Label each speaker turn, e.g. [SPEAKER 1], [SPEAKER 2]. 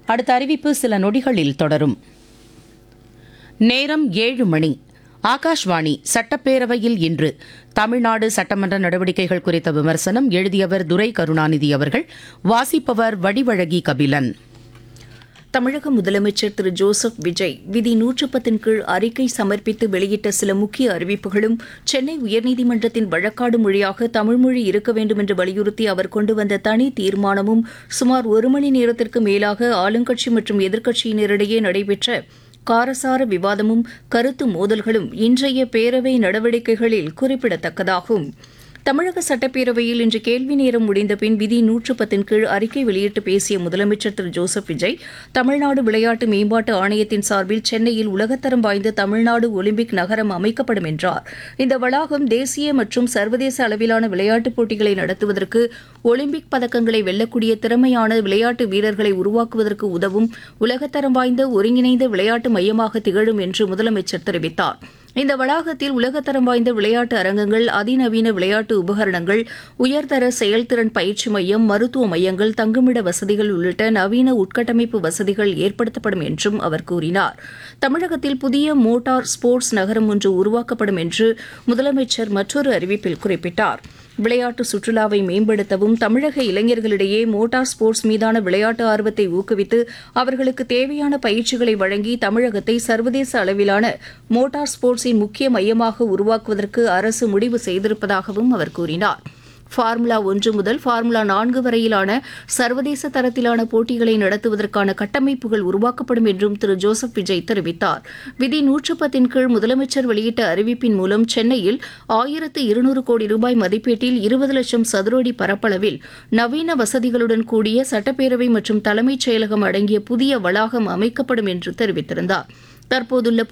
[SPEAKER 1] அடுத்த அறிவிப்பு சில நொடிகளில் தொடரும் நேரம் ஏழு மணி ஆகாஷ்வாணி சட்டப்பேரவையில் இன்று தமிழ்நாடு சட்டமன்ற நடவடிக்கைகள் குறித்த விமர்சனம் எழுதியவர் துரை கருணாநிதி அவர்கள் வாசிப்பவர் வடிவழகி கபிலன்
[SPEAKER 2] தமிழக முதலமைச்சர் திரு ஜோசப் விஜய் விதி நூற்று பத்தின் கீழ் அறிக்கை சமர்ப்பித்து வெளியிட்ட சில முக்கிய அறிவிப்புகளும் சென்னை உயர்நீதிமன்றத்தின் வழக்காடு மொழியாக தமிழ்மொழி இருக்க வேண்டும் என்று வலியுறுத்தி அவர் கொண்டு வந்த தனி தீர்மானமும் சுமார் ஒரு மணி நேரத்திற்கு மேலாக ஆளுங்கட்சி மற்றும் எதிர்க்கட்சியினரிடையே நடைபெற்ற காரசார விவாதமும் கருத்து மோதல்களும் இன்றைய பேரவை நடவடிக்கைகளில் குறிப்பிடத்தக்கதாகும் தமிழக சட்டப்பேரவையில் இன்று கேள்வி நேரம் முடிந்த பின் விதி நூற்று பத்தின் கீழ் அறிக்கை வெளியிட்டு பேசிய முதலமைச்சர் திரு ஜோசப் விஜய் தமிழ்நாடு விளையாட்டு மேம்பாட்டு ஆணையத்தின் சார்பில் சென்னையில் உலகத்தரம் வாய்ந்த தமிழ்நாடு ஒலிம்பிக் நகரம் அமைக்கப்படும் என்றார் இந்த வளாகம் தேசிய மற்றும் சர்வதேச அளவிலான விளையாட்டுப் போட்டிகளை நடத்துவதற்கு ஒலிம்பிக் பதக்கங்களை வெல்லக்கூடிய திறமையான விளையாட்டு வீரர்களை உருவாக்குவதற்கு உதவும் உலகத்தரம் வாய்ந்த ஒருங்கிணைந்த விளையாட்டு மையமாக திகழும் என்று முதலமைச்சர் தெரிவித்தார் இந்த வளாகத்தில் உலகத்தரம் வாய்ந்த விளையாட்டு அரங்கங்கள் அதிநவீன விளையாட்டு உபகரணங்கள் உயர்தர செயல்திறன் பயிற்சி மையம் மருத்துவ மையங்கள் தங்குமிட வசதிகள் உள்ளிட்ட நவீன உட்கட்டமைப்பு வசதிகள் ஏற்படுத்தப்படும் என்றும் அவர் கூறினார் தமிழகத்தில் புதிய மோட்டார் ஸ்போர்ட்ஸ் நகரம் ஒன்று உருவாக்கப்படும் என்று முதலமைச்சர் மற்றொரு அறிவிப்பில் குறிப்பிட்டார் விளையாட்டு சுற்றுலாவை மேம்படுத்தவும் தமிழக இளைஞர்களிடையே மோட்டார் ஸ்போர்ட்ஸ் மீதான விளையாட்டு ஆர்வத்தை ஊக்குவித்து அவர்களுக்கு தேவையான பயிற்சிகளை வழங்கி தமிழகத்தை சர்வதேச அளவிலான மோட்டார் ஸ்போர்ட்ஸின் முக்கிய மையமாக உருவாக்குவதற்கு அரசு முடிவு செய்திருப்பதாகவும் அவர் கூறினார் ஃபார்முலா ஒன்று முதல் ஃபார்முலா நான்கு வரையிலான சர்வதேச தரத்திலான போட்டிகளை நடத்துவதற்கான கட்டமைப்புகள் உருவாக்கப்படும் என்றும் திரு ஜோசப் விஜய் தெரிவித்தார் விதி நூற்று பத்தின் கீழ் முதலமைச்சர் வெளியிட்ட அறிவிப்பின் மூலம் சென்னையில் ஆயிரத்து இருநூறு கோடி ரூபாய் மதிப்பீட்டில் இருபது லட்சம் சதுரடி பரப்பளவில் நவீன வசதிகளுடன் கூடிய சட்டப்பேரவை மற்றும் தலைமைச் செயலகம் அடங்கிய புதிய வளாகம் அமைக்கப்படும் என்று தெரிவித்திருந்தார் தற்போதுள்ள